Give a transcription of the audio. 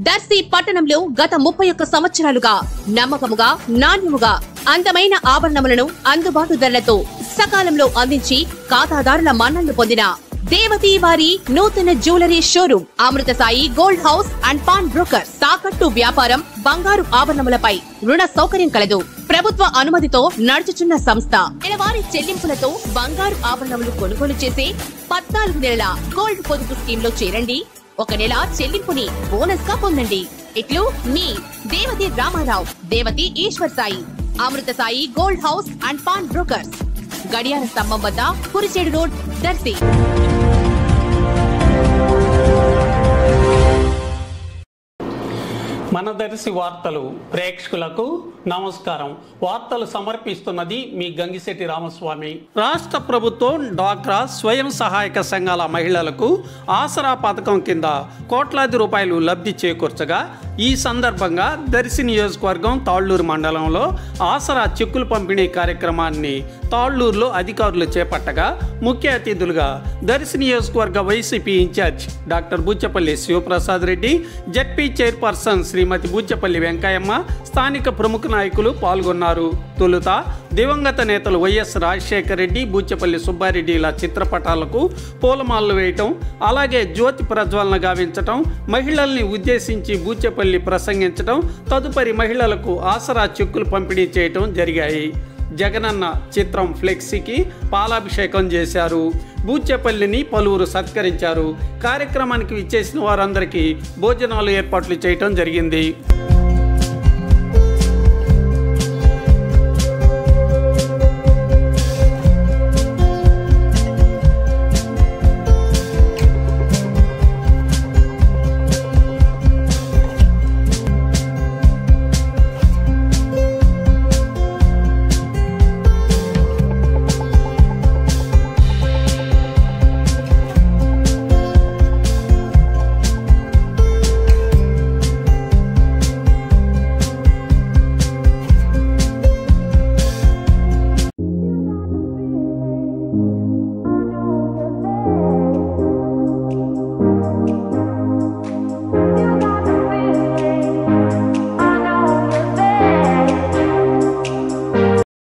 దర్శి పట్టణంలో గత ముప్పై ఒక్క సంవత్సరాలుగా నమ్మకముగా నాణ్యముగా అందమైన ఆభరణములను అందుబాటు ధరలతో సకాలంలో అందించి ఖాతాదారుల మన్నళ్లు పొందిన దేవతి వారి నూతన jewellery showroom Amrutha Sai gold house and pawn broker తాకట్టు వ్యాపారం బంగారు ఆభరణములపై రుణ సౌకర్యం కలదు ప్రభుత్వ అనుమతితో నడుచుచున్న సంస్థ నెలవారీ చెల్లింపులతో బంగారు ఆభరణములు కొనుగోలు చేసే పద్నాలుగు నెలల గోల్డ్ పొదుపు స్కీమ్ లో చేరండి ఒక నెల చెల్లింపుని బోనస్ గా పొందండి ఇట్లు మీ Devathi Ramarao Devathi Eshwar Sai Amrutha Sai gold house and pawn brokers గడియార స్తంభం వద్ద కురిచేడు రోడ్ దర్శి మన దర్శి వార్తలు ప్రేక్షకులకు నమస్కారం వార్తలు సమర్పిస్తున్నది మీ గంగిశెట్టి రామస్వామి రాష్ట్ర ప్రభుత్వం డ్వాక్రా స్వయం సహాయక సంఘాల మహిళలకు ఆసరా పథకం కింద కోట్లాది రూపాయలు లబ్ధి చేకూర్చగా ఈ సందర్భంగా దర్శి నియోజకవర్గం తాళ్లూరు మండలంలో ఆసరా చెక్కులు పంపిణీ కార్యక్రమాన్ని తాళ్లూరులో అధికారులు చేపట్టగా ముఖ్య అతిథులుగా దర్శి నియోజకవర్గ YCP incharge doctor Buchapalli Sivaprasad Reddy ZP chairperson Shrimati Buchapalli Venkayamma స్థానిక ప్రముఖ నాయకులు పాల్గొన్నారు తొలుత దివంగత నేతలు వైఎస్ రాజశేఖర రెడ్డి బూచెపల్లి సుబ్బారెడ్డిల చిత్రపటాలకు పూలమాలలు వేయటం అలాగే జ్యోతి ప్రజ్వలన గావించటం మహిళల్ని ఉద్దేశించి బూచెపల్లి ప్రసంగించటం తదుపరి మహిళలకు ఆసరా చెక్కులు పంపిణీ చేయటం జరిగాయి జగనన్న చిత్రం ఫ్లెక్సీకి పాలాభిషేకం చేశారు బూచెపల్లిని పలువురు సత్కరించారు కార్యక్రమానికి విచ్చేసిన వారందరికీ భోజనాలు ఏర్పాట్లు చేయటం జరిగింది